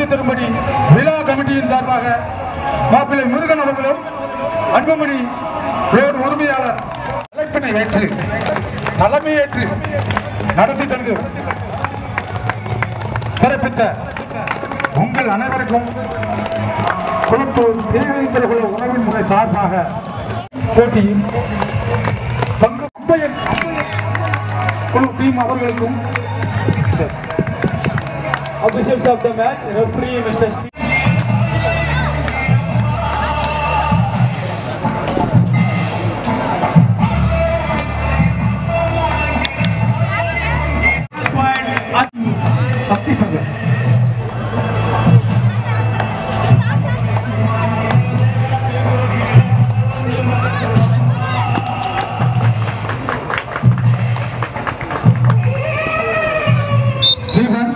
தரும்படி விழா கமிட்டியின் சார்பாக மாப்பிள்ளை முருகன் அவர்களும் அன்புமணி ரோடு உரிமையாளர் அழைப்பினை ஏற்று தலைமையேற்று நடத்தி தந்து சிறப்பித்த உங்கள் அனைவருக்கும் குளத்தூர் தேவேந்திரகுல உணவின் முறை சார்பாக போட்டியில் பங்கு அம்பையர்ஸ் குழு டீம் அவர்களுக்கும் Officials of the match, referee Mr. Steve. சக்தி பங்கு ஸ்டீவன்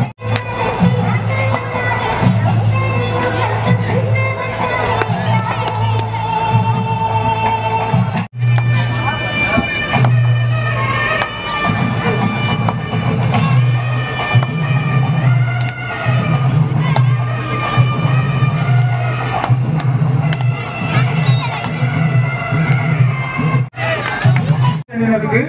அணியினருக்கு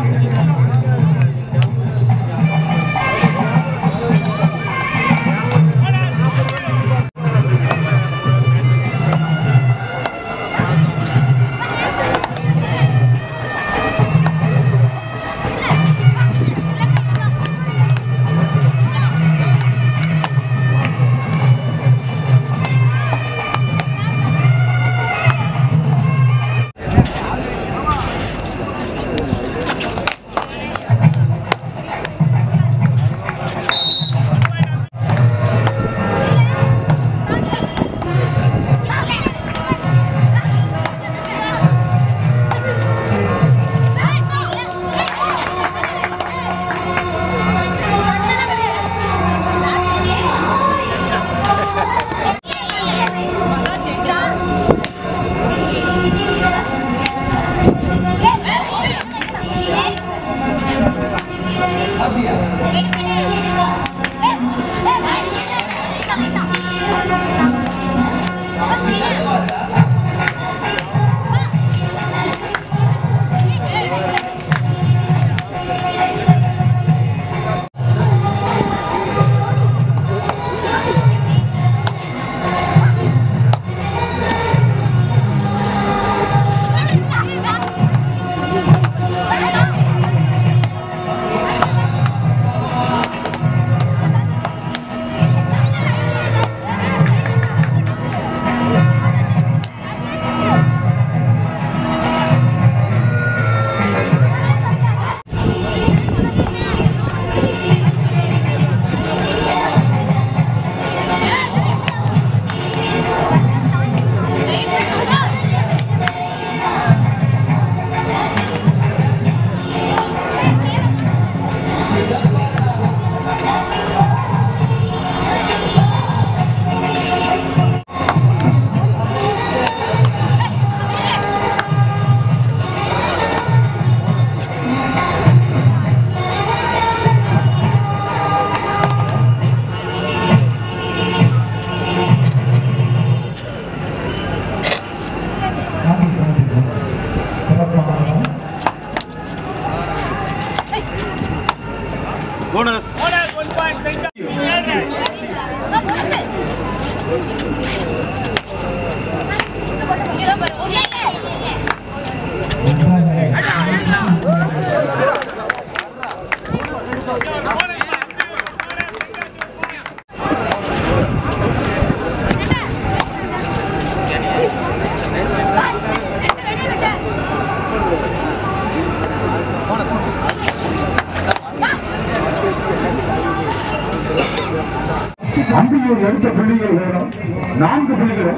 அம்பியூர் எடுத்த புள்ளிகள் வேணும் நான்கு புள்ளிகளும்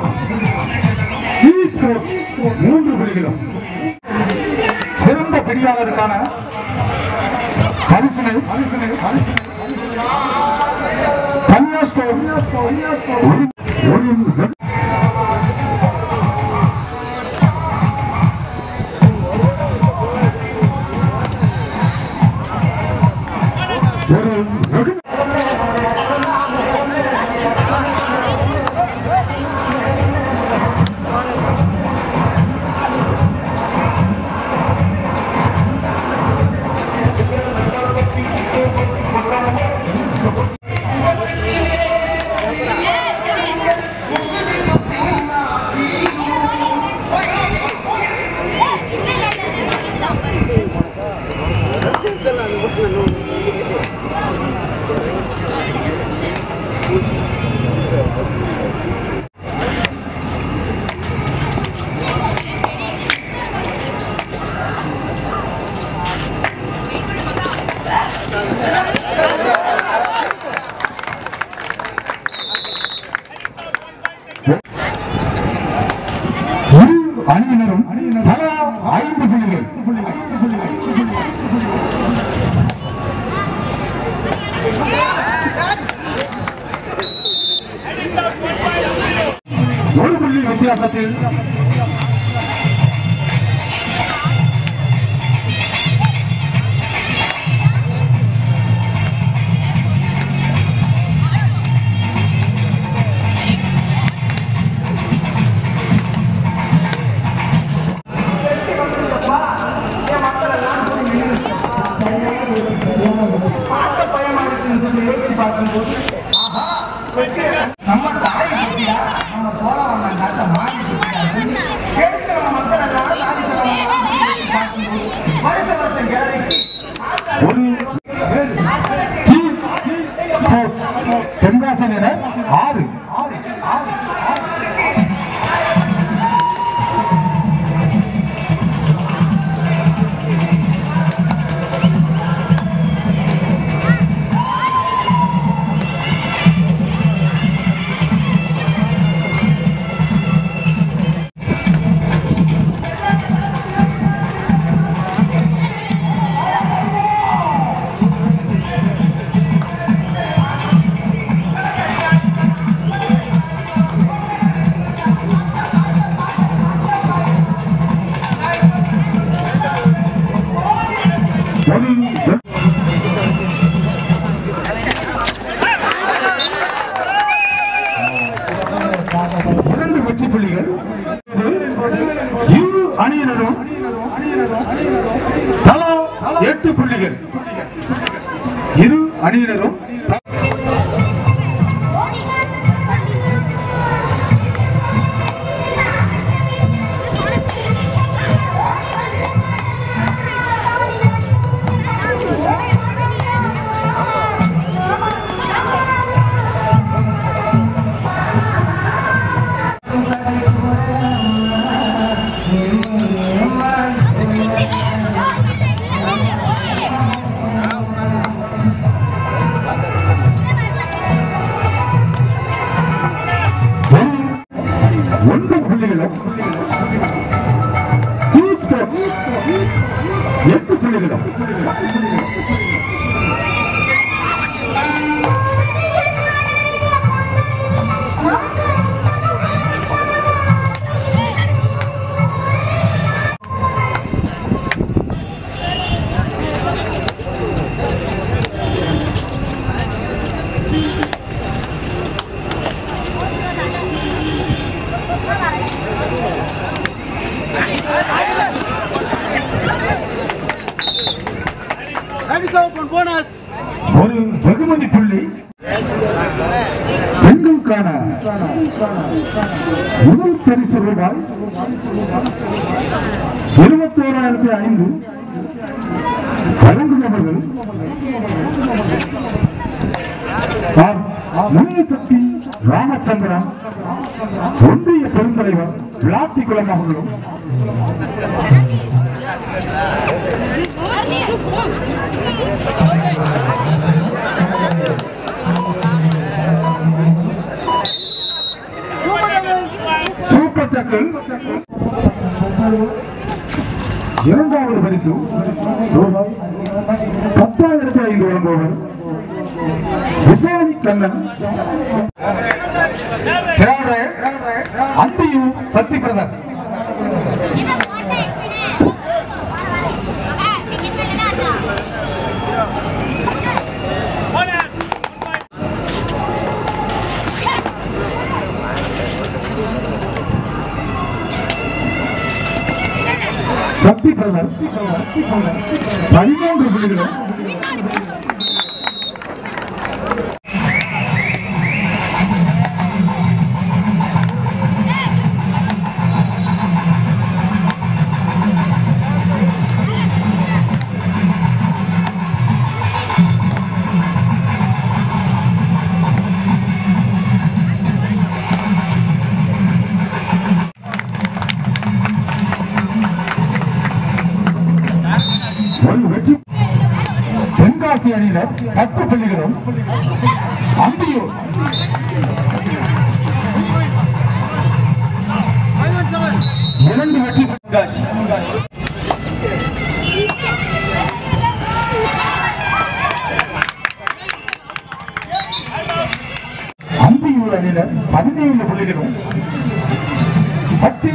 G Sports மூன்று புள்ளிகளும் சிறந்த பிடியாளருக்கான பரிசினை பரிசினை பரிசினை கன்யா ஸ்டோர் ஒரு- ஒரு ஒரு வெகு இரு அணியினரும் தலா ஐந்து புள்ளிகள் ஒரு புள்ளி வித்தியாசத்தில் நம்ம தாய் பத்தியா நம்ம சோழ வந்தான் காட்ட மாறி கேட்கிற மக்கள் எல்லாம் தாய் வருஷ வருஷம் கேள்விக்கு ஒரு சீஸ் ஸ்போர்ட்ஸ் தென்காசியினர் ஆறு ஒரு இரண்டு வெற்றி புள்ளிகள் இரு அணியினரும் தலா எட்டு புள்ளிகள் இரு அணியினரும் த- ஒரு ஒன்பது புள்ளிகளும் சி ஸ்போர்ட்ஸ் எட்டு புள்ளிகளும் ஒரு வெகுமதி புள்ளி பெண்களுக்கான முதல் பரிசு ரூபாய் இருபத்தோராயிரத்தி ஐந்து வழங்குபவர்கள் ஆர். முனியசக்தி ராமச்சந்திரன் ஒன்றிய பெருந்தலைவர் விளாத்திக்குளம் அவர்களும் சூப்பர் டக்கல் இரண்டாவது பரிசு ரூபாய் பத்தாயிரத்தி ஐந்து வழங்குபவர் விசாரணி Kannan third Anthiyur Sakthi brothers Sakthi brothers பதிமூன்று புள்ளிகளும் அணியினர் பத்து புள்ளிகளும் அம்பியூர் இரண்டு வெற்றி Gash. அம்பியூர் அணியினர் பதினேழு புள்ளிகளும் Sakthi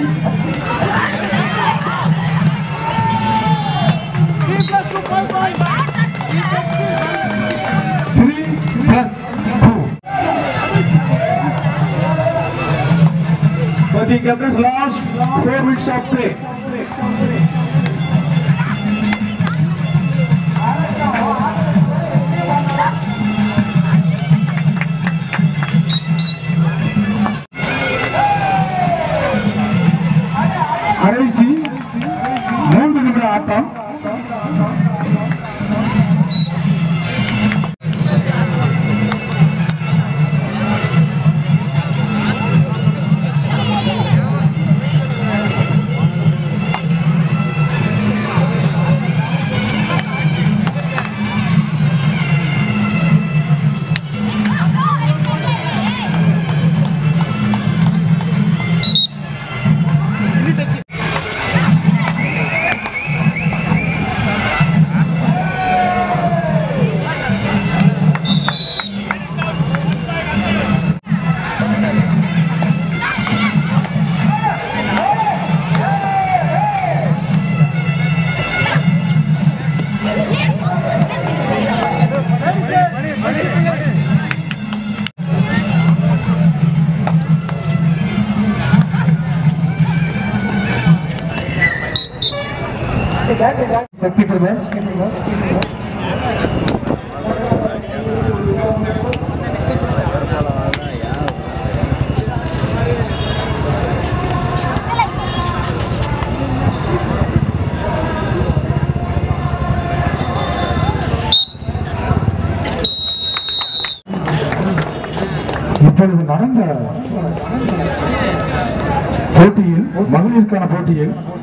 three plus two But the captain's lost four minutes of play. கடைசி மூன்று நிமிட ஆட்டம் சக்தி பிரதேஷ் இப்பொழுது நடந்த போட்டியில் மகளிருக்கான போட்டியில்